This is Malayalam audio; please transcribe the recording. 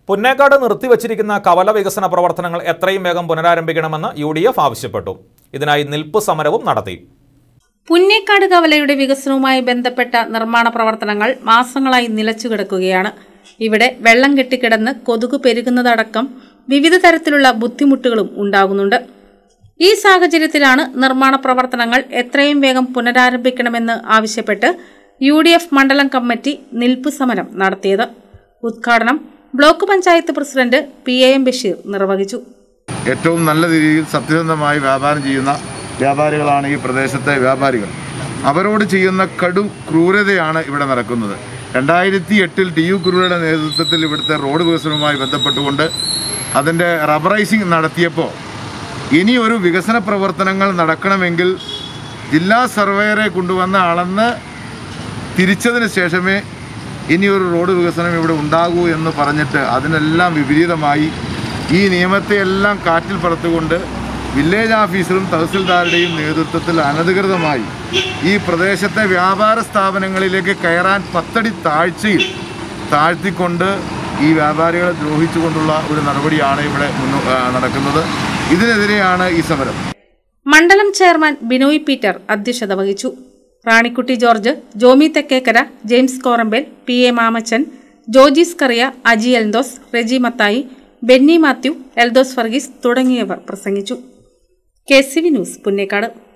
പുന്നേക്കാട് നിർത്തിവച്ചിരിക്കുന്ന കവല വികസന പ്രവർത്തനങ്ങൾ എത്രയും വേഗം പുനരാരംഭിക്കണമെന്ന് യു ഡി എഫ് ആവശ്യപ്പെട്ടു ഇതിനായി നിൽപ്പ് സമരവും നടത്തി പുന്നേക്കാട് കവലയുടെ വികസനവുമായി ബന്ധപ്പെട്ട നിർമ്മാണ പ്രവർത്തനങ്ങൾ മാസങ്ങളായി നിലച്ചുകിടക്കുകയാണ് ഇവിടെ വെള്ളം കെട്ടിക്കിടന്ന് കൊതുക് പെരുകുന്നതടക്കം വിവിധ തരത്തിലുള്ള ബുദ്ധിമുട്ടുകളും ഉണ്ടാകുന്നുണ്ട് ഈ സാഹചര്യത്തിലാണ് നിർമ്മാണ പ്രവർത്തനങ്ങൾ എത്രയും വേഗം പുനരാരംഭിക്കണമെന്ന് ആവശ്യപ്പെട്ട് യു ഡി എഫ് മണ്ഡലം കമ്മിറ്റി നിൽപ്പ് സമരം നടത്തിയത് ഉദ്ഘാടനം block panchayat president P A M Basheer നിർവഹിച്ചു ഏറ്റവും നല്ല രീതിയിൽ സത്യസന്ധമായി വ്യാപാരം ചെയ്യുന്ന വ്യാപാരികളാണ് ഈ പ്രദേശത്തെ വ്യാപാരികൾ അവരോട് ചെയ്യുന്ന കടു ക്രൂരതയാണ് ഇവിടെ നടക്കുന്നത് രണ്ടായിരത്തി എട്ടിൽ ടി യു കുരുവയുടെ നേതൃത്വത്തിൽ ഇവിടുത്തെ റോഡ് വികസനവുമായി ബന്ധപ്പെട്ടുകൊണ്ട് അതിൻ്റെ റബ്ബറൈസിംഗ് നടത്തിയപ്പോൾ ഇനി ഒരു വികസന പ്രവർത്തനങ്ങൾ നടക്കണമെങ്കിൽ ജില്ലാ സർവേയറെ കൊണ്ടുവന്ന് അളന്ന് തിരിച്ചതിന് ശേഷമേ ഇനി ഒരു റോഡ് വികസനം ഇവിടെ ഉണ്ടാകൂ എന്ന് പറഞ്ഞിട്ട് അതിനെല്ലാം വിപരീതമായി ഈ നിയമത്തെ എല്ലാം കാറ്റിൽ പറത്തുകൊണ്ട് വില്ലേജ് ഓഫീസറും തഹസിൽദാരുടെയും നേതൃത്വത്തിൽ അനധികൃതമായി ഈ പ്രദേശത്തെ വ്യാപാര സ്ഥാപനങ്ങളിലേക്ക് കയറാൻ പത്തടി താഴ്ചയിൽ താഴ്ത്തിക്കൊണ്ട് ഈ വ്യാപാരികളെ ദ്രോഹിച്ചുകൊണ്ടുള്ള ഒരു നടപടിയാണ് ഇവിടെ മുന്നോ ആ, നടക്കുന്നത് ഇതിനെതിരെയാണ് ഈ സമരം മണ്ഡലം ചെയർമാൻ ബിനോയ് പീറ്റർ അധ്യക്ഷത വഹിച്ചു റാണിക്കുട്ടി ജോർജ് ജോമി തെക്കേക്കര ജെയിംസ് കോറമ്പേൽ പി എ മാമച്ചൻ ജോജീസ് കറിയ അജി എൽദോസ് റെജി മത്തായി ബെന്നി മാത്യു എൽദോസ് വർഗീസ് തുടങ്ങിയവർ പ്രസംഗിച്ചു K C V news Punnekkad